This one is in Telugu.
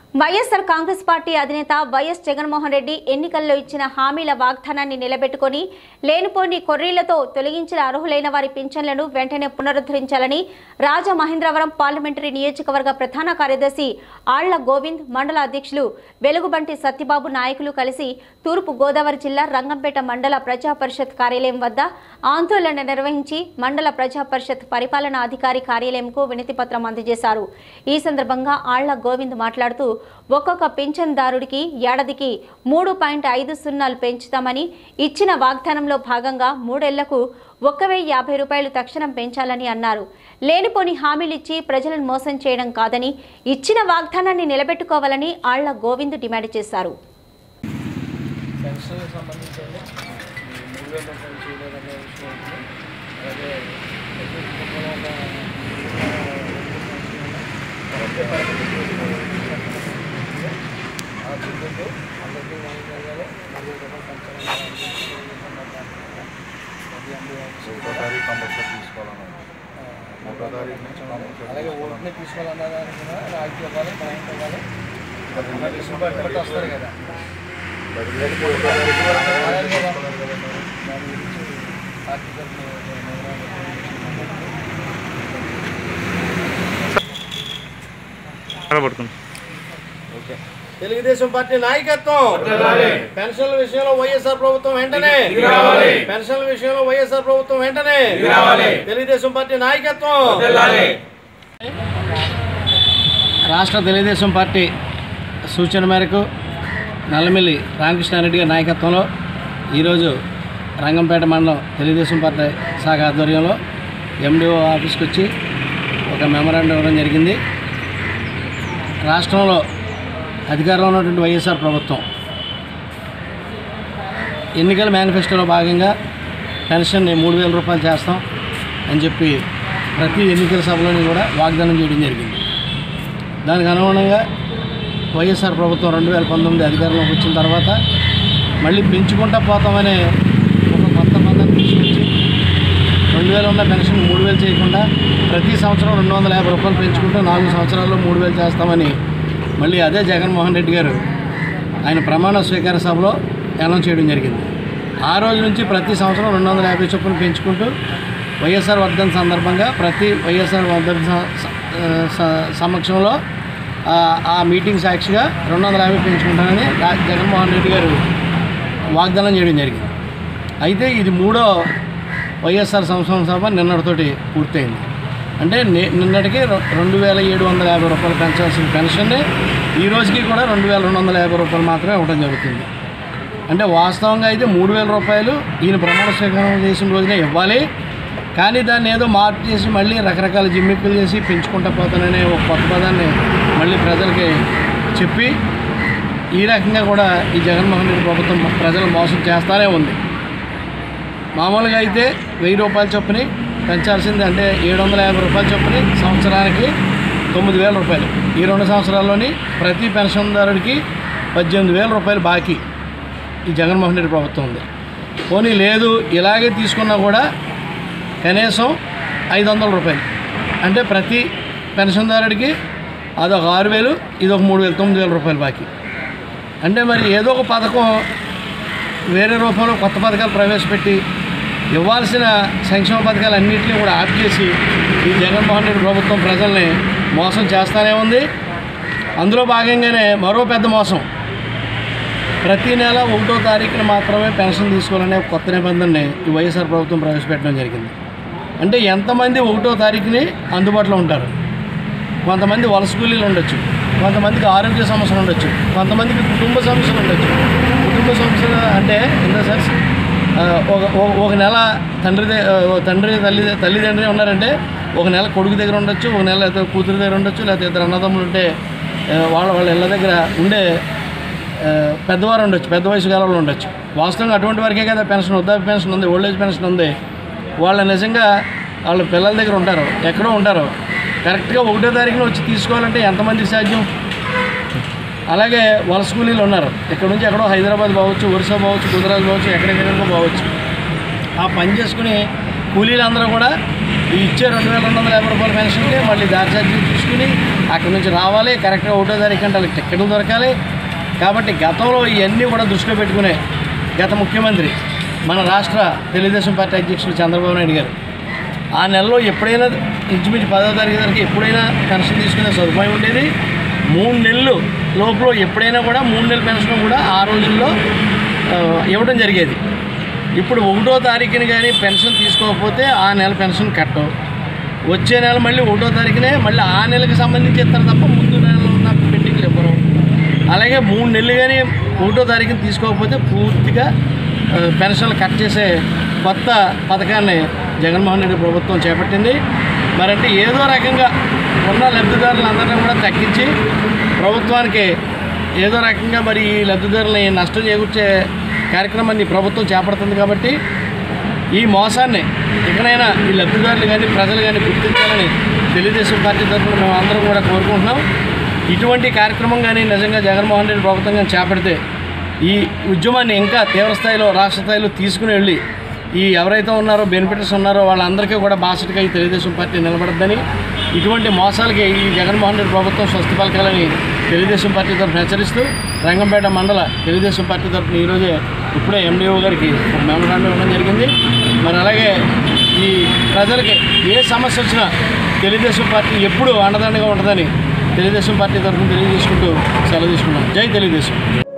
వైఎస్ఆర్ కాంగ్రెస్ పార్టీ అధినేత వైఎస్ జగన్మోహన్ రెడ్డి ఎన్నికల్లో ఇచ్చిన హామీల వాగ్దానాన్ని నిలబెట్టుకుని లేనిపోని కొర్రీలతో తొలగించిన అర్హులైన వారి పింఛన్లను వెంటనే పునరుద్ధరించాలని రాజమహేంద్రవరం పార్లమెంటరీ నియోజకవర్గ ప్రధాన కార్యదర్శి ఆళ్ల గోవింద్ మండల అధ్యక్షులు వెలుగుబంటి సత్యబాబు నాయకులు కలిసి తూర్పు గోదావరి జిల్లా రంగంపేట మండల ప్రజా పరిషత్ కార్యాలయం వద్ద ఆందోళన నిర్వహించి మండల ప్రజా పరిషత్ పరిపాలనా అధికారి కార్యాలయంకు వినతి పత్రం అందజేశారు ఈ సందర్భంగా ఆళ్ల గోవింద్ మాట్లాడుతూ ఒక్కొక్క పింఛన్దారుడికి ఏడాదికి మూడు పాయింట్ ఐదు సున్నాలు పెంచుతామని ఇచ్చిన వాగ్దానంలో భాగంగా మూడేళ్లకు ఒక్క వెయ్యి యాభై రూపాయలు తక్షణం పెంచాలని అన్నారు లేనిపోని హామీలిచ్చి ప్రజలను మోసం చేయడం కాదని ఇచ్చిన వాగ్దానాన్ని నిలబెట్టుకోవాలని ఆళ్ల గోవింద్ డిమాండ్ చేశారు పెన్షన్ సంబంధించి అండి ఈ మూడు వేల రూపాయలు చేయలేదనే విషయం ఉంది అలాగే ప్రతి కుటుంబంలో ఒక ప్రతి ఆ చిక్కుతూ అందరికీ న్యాయం జరగాలి నాలుగు రూపాయలు పెంచాలని అది అందు ఒకటో తారీఖు కంపల్సరీ తీసుకోవాలన్నా ఒకటో తారీఖు నుంచి అలాగే ఓట్ని తీసుకోవాలన్న దానికి కూడా రాజకీయ ఇవ్వాలి న్యాయం ఇవ్వాలి కంపల్సరీ బట్టి వస్తారు కదా పదివేలకి ఒకటో తారీఖు వరకు అలాగే కదా. తీసుకోవాలి కదా మరి. దాని గురించి పార్టీ తరఫున పడుతుంది ఓకే తెలుగుదేశం పార్టీ నాయకత్వం పెన్షన్ల విషయంలో వైఎస్ఆర్ ప్రభుత్వం వెంటనే పెన్షన్ల విషయంలో వైఎస్ఆర్ ప్రభుత్వం వెంటనే తెలుగుదేశం పార్టీ నాయకత్వం రాష్ట్ర తెలుగుదేశం పార్టీ సూచన మేరకు నల్లమిల్లి రామకృష్ణారెడ్డి గారి నాయకత్వంలో ఈరోజు రంగంపేట మండలం తెలుగుదేశం పార్టీ శాఖ ఆధ్వర్యంలో ఎండిఓ ఆఫీస్కి వచ్చి ఒక మెమరాండం ఇవ్వడం జరిగింది రాష్ట్రంలో అధికారంలో ఉన్నటువంటి వైఎస్ఆర్ ప్రభుత్వం ఎన్నికల మేనిఫెస్టోలో భాగంగా పెన్షన్ని మూడు వేల రూపాయలు చేస్తాం అని చెప్పి ప్రతి ఎన్నికల సభలోని కూడా వాగ్దానం చేయడం జరిగింది దానికి అనుగుణంగా వైఎస్ఆర్ ప్రభుత్వం రెండు వేల పంతొమ్మిది అధికారంలోకి వచ్చిన తర్వాత మళ్ళీ పెంచుకుంటా పోతామనే ఒక కొత్త పదాన్ని తీసుకొచ్చి రెండు వేలు ఉన్న పెన్షన్ మూడు వేలు చేయకుండా ప్రతి సంవత్సరం రెండు వందల యాభై రూపాయలు పెంచుకుంటూ నాలుగు సంవత్సరాల్లో మూడు వేలు చేస్తామని మళ్ళీ అదే జగన్మోహన్ రెడ్డి గారు ఆయన ప్రమాణ స్వీకార సభలో అనౌన్స్ చేయడం జరిగింది ఆ రోజు నుంచి ప్రతి సంవత్సరం రెండు వందల యాభై చొప్పున పెంచుకుంటూ వైఎస్ఆర్ వర్ధన్ సందర్భంగా ప్రతి వైఎస్ఆర్ వర్ధన్ స- స- స- సమక్షంలో ఆ- ఆ మీటింగ్ సాక్షిగా రెండు వందల యాభై పెంచుకుంటానని రా- జగన్మోహన్ రెడ్డి గారు వాగ్దానం చేయడం జరిగింది అయితే ఇది మూడో వైఎస్ఆర్ సంవత్సరం సభ నిన్నటితోటి పూర్తయింది అంటే నే- నిన్నటికి రె- రెండు వేల ఏడు వందల యాభై రూపాయలు పెంచాల్సిన పెన్షన్ని ఈ రోజుకి కూడా రెండు వేల రెండు వందల యాభై రూపాయలు మాత్రమే ఇవ్వడం జరుగుతుంది అంటే వాస్తవంగా అయితే మూడు వేల రూపాయలు ఈయన ప్రమాణ స్వీకారం చేసిన రోజునే ఇవ్వాలి కానీ దాన్ని ఏదో మార్పు చేసి మళ్ళీ రకరకాల జిమ్మిక్కులు చేసి పెంచుకుంటా పోతాననే ఒక కొత్త పదాన్ని మళ్ళీ ప్రజలకి చెప్పి ఈ రకంగా కూడా ఈ జగన్మోహన్ రెడ్డి ప్రభుత్వం ప్రజలు మోసం చేస్తానే ఉంది మామూలుగా అయితే వెయ్యి రూపాయల చొప్పుని పెంచాల్సింది అంటే ఏడు వందల యాభై రూపాయల చొప్పుని సంవత్సరానికి తొమ్మిది వేల రూపాయలు ఈ రెండు సంవత్సరాల్లోని ప్రతి పెన్షన్దారుడికి పద్దెనిమిది వేల రూపాయలు బాకీ ఈ జగన్మోహన్ రెడ్డి ప్రభుత్వం ఉంది పోనీ లేదు ఇలాగే తీసుకున్నా కూడా కనీసం ఐదు వందల రూపాయలు అంటే ప్రతి పెన్షన్దారుడికి అదొక ఆరు వేలు ఇదొక మూడు వేలు తొమ్మిది వేల రూపాయలు బాకీ అంటే మరి ఏదో ఒక పథకం వేరే రూపంలో కొత్త పథకాలు ప్రవేశపెట్టి ఇవ్వాల్సిన సంక్షేమ పథకాలు అన్నింటినీ కూడా ఆప్ చేసి ఈ జగన్మోహన్ రెడ్డి ప్రభుత్వం ప్రజల్ని మోసం చేస్తూనే ఉంది అందులో భాగంగానే మరో పెద్ద మోసం ప్రతి నెల ఒకటో తారీఖున మాత్రమే పెన్షన్ తీసుకోవాలనే ఒక కొత్త నిబంధనని ఈ వైఎస్ఆర్ ప్రభుత్వం ప్రవేశపెట్టడం జరిగింది అంటే ఎంతమంది ఒకటో తారీఖుని అందుబాటులో ఉంటారు కొంతమంది వలస కూలీలు ఉండొచ్చు కొంతమందికి ఆరోగ్య సమస్యలు ఉండొచ్చు కొంతమందికి కుటుంబ సమస్యలు ఉండొచ్చు కుటుంబ సమస్యలు అంటే ఇన్ ద సెన్స్ ఆ, ఒక ఒక- ఒక నెల తండ్రి ద- ఆ, ఓ తండ్రి తల్లి తల్లిదండ్రి ఉన్నారంటే ఒక నెల కొడుకు దగ్గర ఉండొచ్చు ఒక నెల లేకపోతే కూతురు దగ్గర ఉండొచ్చు లేకపోతే ఇద్దరు అన్నదమ్ములు ఉంటే ఆ, వాళ్ళ వాళ్ళ ఇళ్ళ దగ్గర ఉండే ఆ, పెద్దవారు ఉండొచ్చు పెద్ద వయసు గల వాళ్ళు ఉండొచ్చు వాస్తవంగా అటువంటి వరకే కదా పెన్షన్ వృద్ధాప్య పెన్షన్ ఉంది ఓల్డ్ ఏజ్ పెన్షన్ ఉంది వాళ్ళ నిజంగా వాళ్ళ పిల్లల దగ్గర ఉంటారు ఎక్కడో ఉంటారు కరెక్ట్గా ఒకటో తారీఖున వచ్చి తీసుకోవాలంటే ఎంతమందికి సాధ్యం అలాగే వలస కూలీలు ఉన్నారు ఇక్కడ నుంచి ఎక్కడో హైదరాబాద్ పోవచ్చు ఒరిస్సా పోవచ్చు గుజరాత్ పోవచ్చు ఎక్కడెక్కడికో పోవచ్చు ఆ పని చేసుకుని కూలీలందరూ కూడా ఈ ఇచ్చే రెండు వేల రెండు వందల యాభై రూపాయల పెన్షన్కి మళ్ళీ దారి ఛార్జీలు తీసుకుని అక్కడి నుంచి రావాలి కరెక్ట్గా ఒకటో తారీఖు అంటే వాళ్ళకి టిక్కెట్లు దొరకాలి కాబట్టి గతంలో ఇవన్నీ కూడా దృష్టిలో పెట్టుకునే గత ముఖ్యమంత్రి మన రాష్ట్ర తెలుగుదేశం పార్టీ అధ్యక్షుడు చంద్రబాబు నాయుడు గారు ఆ నెలలో ఎప్పుడైనా ఇంచుమించు పదవ తారీఖు వరకు ఎప్పుడైనా పెన్షన్ తీసుకునే సదుపాయం ఉండేది మూడు నెలలు లోపల ఎప్పుడైనా కూడా మూడు నెలల పెన్షన్ కూడా ఆ రోజుల్లో ఆ, ఇవ్వడం జరిగేది ఇప్పుడు ఒకటో తారీఖుని కానీ పెన్షన్ తీసుకోకపోతే ఆ నెల పెన్షన్ కట్టవు వచ్చే నెల మళ్ళీ ఒకటో తారీఖునే మళ్ళీ ఆ నెలకు సంబంధించి ఇస్తారు తప్ప ముందు నెలలో ఉన్న పెండింగ్లు ఇవ్వరు అలాగే మూడు నెలలు కానీ ఒకటో తారీఖున తీసుకోకపోతే పూర్తిగా ఆ, పెన్షన్లు కట్ చేసే కొత్త పథకాన్ని జగన్మోహన్ రెడ్డి ప్రభుత్వం చేపట్టింది మరంటే ఏదో రకంగా ఉన్న లబ్ధిదారులందరినీ కూడా తగ్గించి ప్రభుత్వానికి ఏదో రకంగా మరి ఈ లబ్ధిదారులని నష్టం చేకూర్చే కార్యక్రమాన్ని ప్రభుత్వం చేపడుతుంది కాబట్టి ఈ మోసాన్ని ఇకనైనా ఈ లబ్ధిదారులు కానీ ప్రజలు కానీ గుర్తించాలని తెలుగుదేశం పార్టీ తరఫున మేము అందరం కూడా కోరుకుంటున్నాం ఇటువంటి కార్యక్రమం కానీ నిజంగా జగన్మోహన్ రెడ్డి ప్రభుత్వం కానీ చేపడితే ఈ ఉద్యమాన్ని ఇంకా తీవ్ర స్థాయిలో రాష్ట్ర స్థాయిలో తీసుకుని వెళ్ళి ఈ ఎవరైతే ఉన్నారో బెనిఫిటర్స్ ఉన్నారో వాళ్ళందరికీ కూడా బాసటగా ఈ తెలుగుదేశం పార్టీ నిలబడద్దని ఇటువంటి మోసాలకి ఈ జగన్మోహన్ రెడ్డి ప్రభుత్వం స్వస్తి పలకాలని తెలుగుదేశం పార్టీ తరఫున హెచ్చరిస్తూ రంగంపేట మండల తెలుగుదేశం పార్టీ తరఫున ఈరోజే ఇప్పుడే ఎండిఓ గారికి ఒక మెమరాండం ఇవ్వడం జరిగింది మరి అలాగే ఈ ప్రజలకి ఏ సమస్య వచ్చినా తెలుగుదేశం పార్టీ ఎప్పుడూ అండదండగా ఉంటుందని తెలుగుదేశం పార్టీ తరఫున తెలియజేసుకుంటూ సెలవు తీసుకున్నాం జై తెలుగుదేశం